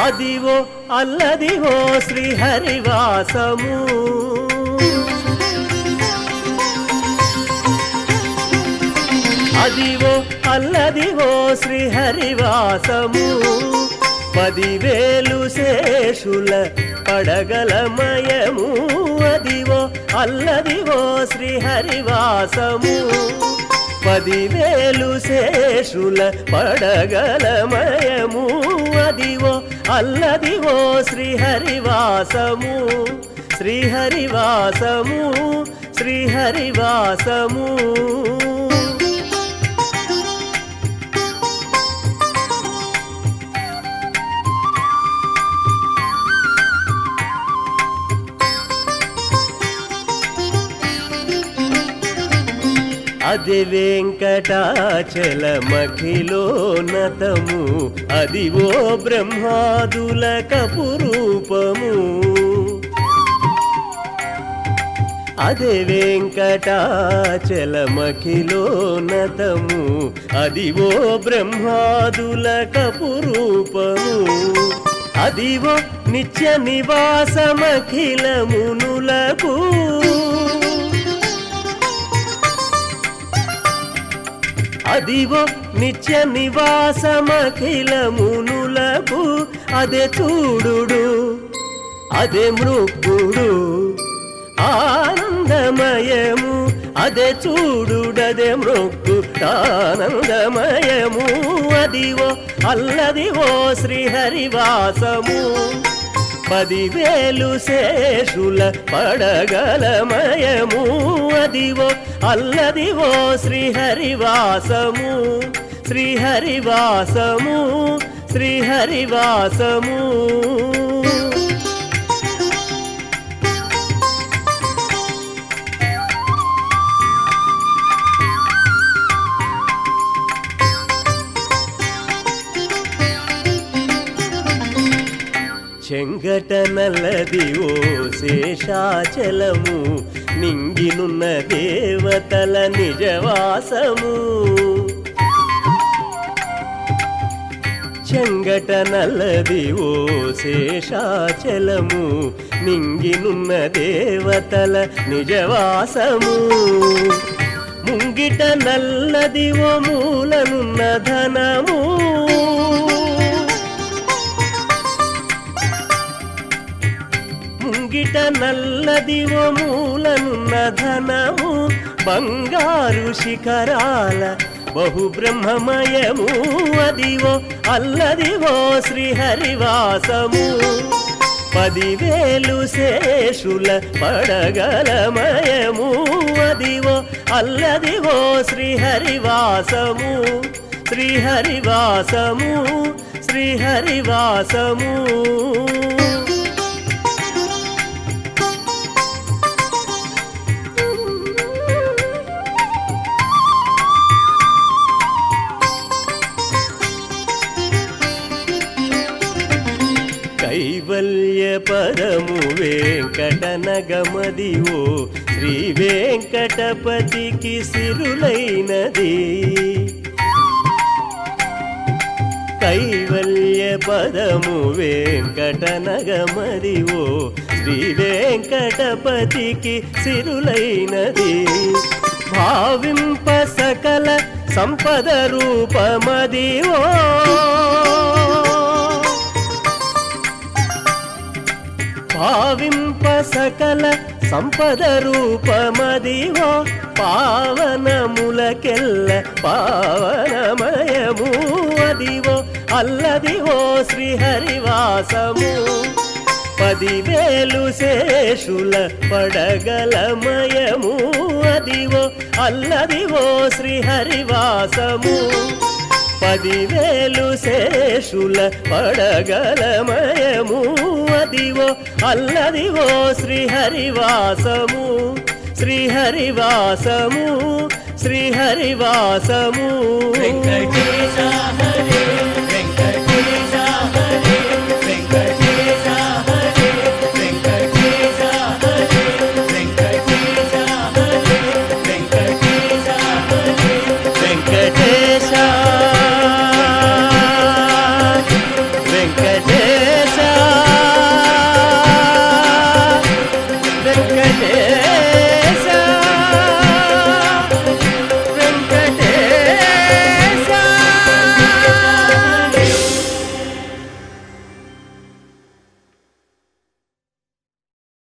అదివో అల్లదివో శ్రీహరివాసము అదివో అల్లదివో శ్రీహరివాసము పదివేలు శేషుల పడగలమయము అదివో అల్లదివో శ్రీహరివాసము పదివేలు శేషుల పడగలమయము అదివో అల్లదివో శ్రీహరివాసము శ్రీహరివాసము శ్రీహరివాసము అది వెంకటాచలమఖిలోన్నతము అదివో బ్రహ్మాదుల కపురూపము అదే వెంకటాచలమఖిలోన్నతము అదివో బ్రహ్మాదుల కపురూపము అదివో నిత్య నివాసమఖిలమునులకు అదివో నిత్య నివాసమఖిలమునులకు అదే చూడుడు అదే మృక్కుడు ఆనందమయము అదే చూడుడదే మృక్కు ఆనందమయము అదివో అల్లదివో శ్రీహరివాసము పదివేలు శేషుల పడగలమయము అదివో అల్లదివో శ్రీహరివాసము శ్రీహరివాసము శ్రీహరివాసము చెంగట నల్లది ఓ శేషాచలము నింగినున్న దేవతల నిజవాసము చెంగట నల్లది ఓ శేషాచలము నింగినున్న దేవతల నిజవాసము ముంగిట నల్లది ఓ మూలనున్న ధనము ముంగిట నల్లదివో మూలనున్న ధనము బంగారు శిఖరాల బహు బ్రహ్మమయము అదివో అల్లదివో శ్రీహరివాసము పదివేలు శేషుల పడగలమయము అదివో అల్లదివో శ్రీహరివాసము శ్రీహరివాసము శ్రీహరివాసము కైవల్య పదము వెంకటనగమదివో శ్రీ వెంకటపతికి సిరులైనది కైవల్య పదము వెంకటనగమదివో శ్రీ వెంకటపతికి సిరులైనది భావింప సకల సంపద రూపమదివో భావింప సకల సంపద రూపమదివో పావనములకెల్ల పావనమయము అదివో అల్లదివో శ్రీహరివాసము పదివేలు శేషుల పడగలమయము అదివో అల్లదివో శ్రీహరివాసము పదివేలు శేషుల పడగలమయము అదివో అల్లదివో శ్రీహరివాసము శ్రీహరివాసము శ్రీహరివాసము వెంకట